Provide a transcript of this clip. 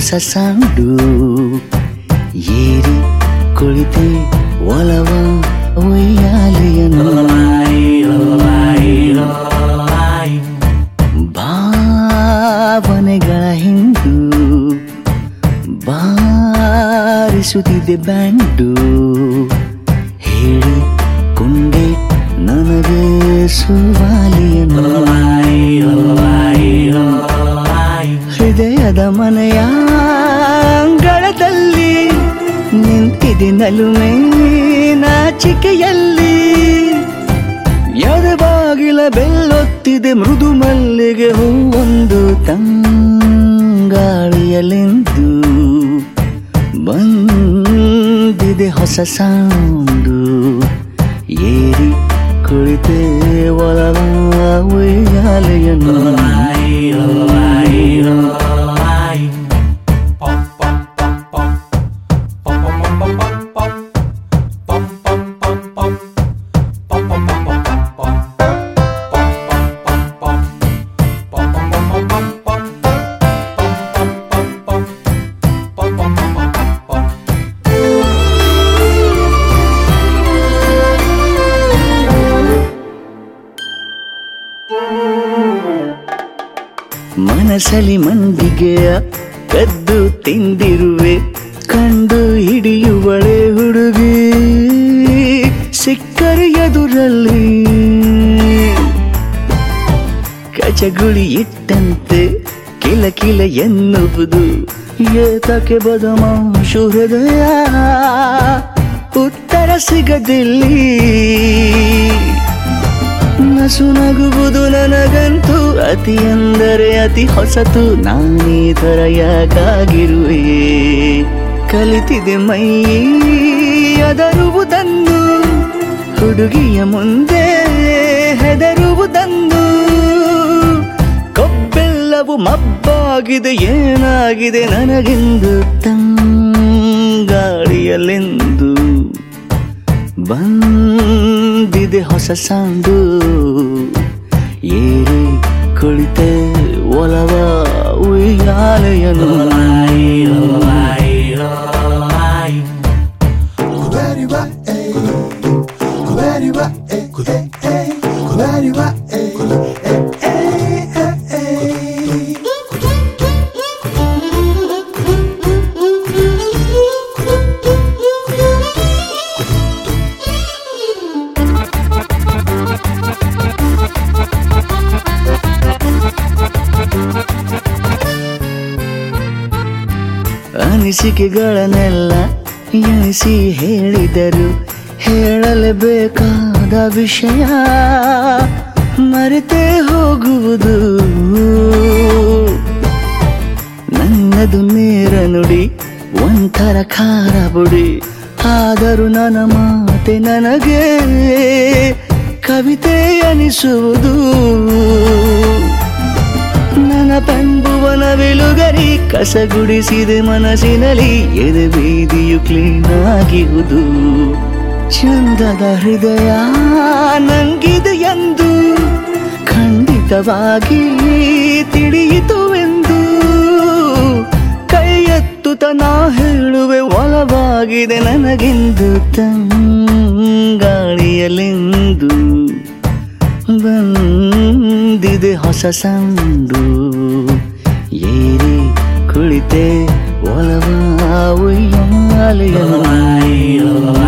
ಹೊಸ ಸಾಂಡು ಏರಿ ಕುಳಿತೆ ಒಲವ ಒಯ್ಯಾಲೆಯನ್ನು ಭಾವನೆಗಳ ಹಿಂಡು ಬಾರಿಸುತ್ತಿದೆ ಬ್ಯಾಂಡು ಹೇಳಿ ಕೊಂಡೆ ನನಗೆ ಸುವಾಲಿಯನ್ನು ಹೃದಯದ ಮನೆಯ ಅಂಗಳದಲ್ಲಿ ನಿಂತಿದೆ ನಲುಮೆ ನಾಚಿಕೆಯಲ್ಲಿ ಎದೆ ಬಾಗಿಲ ಬೆಲ್ಲೊತ್ತಿದೆ ಮೃದು ಮಲ್ಲಿಗೆ ಹೂವೊಂದು ತಂಗಾಳಿಯಲೆಂದು ಬಂದಿದೆ ಹೊಸ ಸಾಂಡು ಏರಿ ಕುಳಿತೆ ಒಲವ ಉಯ್ಯಾಲೆಯನ್ನು ಮನಸಲಿ ಮಂದಿಗೆಯ ಕದ್ದು ತಿಂದಿರುವೆ ಕಂಡು ಹಿಡಿಯುವಳೆ ಹುಡುಗಿ ಸಿಕ್ಕರೆ ಎದುರಲ್ಲಿ ಕಚಗುಳಿ ಇಟ್ಟಂತೆ ಕಿಲ ಕಿಲ ಎನ್ನುವುದು ಏತಕ್ಕೆ ಬದಮಾಶು ಹೃದಯ ಉತ್ತರ ಸಿಗದಿಲ್ಲಿ ನಸು ನಗುವುದು ನನಗಂತೂ ಅತಿ ಎಂದರೆ ಅತಿ ಹೊಸತು ನಾನೀ ಥರ ಯಾಕಾಗಿರುವೆ ಕಲಿತಿದೆ ಮೈ ಅದರುವುದನ್ನು ಹುಡುಗಿಯ ಮುಂದೆ ಹೆದರುವುದನ್ನು ಕೊಬ್ಬೆಲ್ಲವು ಮಬ್ಬಾಗಿದೆ ಏನಾಗಿದೆ ನನಗೆಂದು ತಂಗಾಳಿಯಲೆಂದು ಬಂದಿದೆ ಹೊಸ ಸಾಂಡು ಏರಿ ಕುಳಿತೆ ಒಲವ ಉಯ್ಯಾಲೆಯನ್ನು ಅನಿಸಿಕೆಗಳನ್ನೆಲ್ಲ ಎಣಿಸಿ ಹೇಳಿದರು ಹೇಳಲೇಬೇಕಾದ ವಿಷಯ ಮರೆತೇ ಹೋಗುವುದು ನನ್ನದು ನೇರ ನುಡಿ ಒಂಥರ ಖಾರ ಬುಡಿ ಆದರೂ ನನ್ನ ಮಾತೆ ನನಗೆ ಕವಿತೆ ಅನಿಸುವುದು ನನ್ನ ಪಂಬುವನ ಬೆಲುಗರಿ ಕಸಗುಡಿಸಿದೆ ಮನಸ್ಸಿನಲ್ಲಿ ಎದೆ ಬೀದಿಯು ಕ್ಲೀನ್ ಆಗಿರುವುದು ಚಂದದ ಹೃದಯ ನಂಗಿದೆ ಎಂದು ಖಂಡಿತವಾಗಿ ತಿಳಿಯಿತು ಎಂದು ಕೈ ಎತ್ತುತ್ತ ನಾ ಹೇಳುವೆ ಒಲವಾಗಿದೆ ನನಗೆಂದು ತಂಗಾಳಿಯಲೆಂದು ಬಂದಿದೆ ಹೊಸ ಸಂಡು ಏರಿ ಕುಳಿತೆ ಒಲವ ಉಯ್ಯಾಲೆಯನ್ನು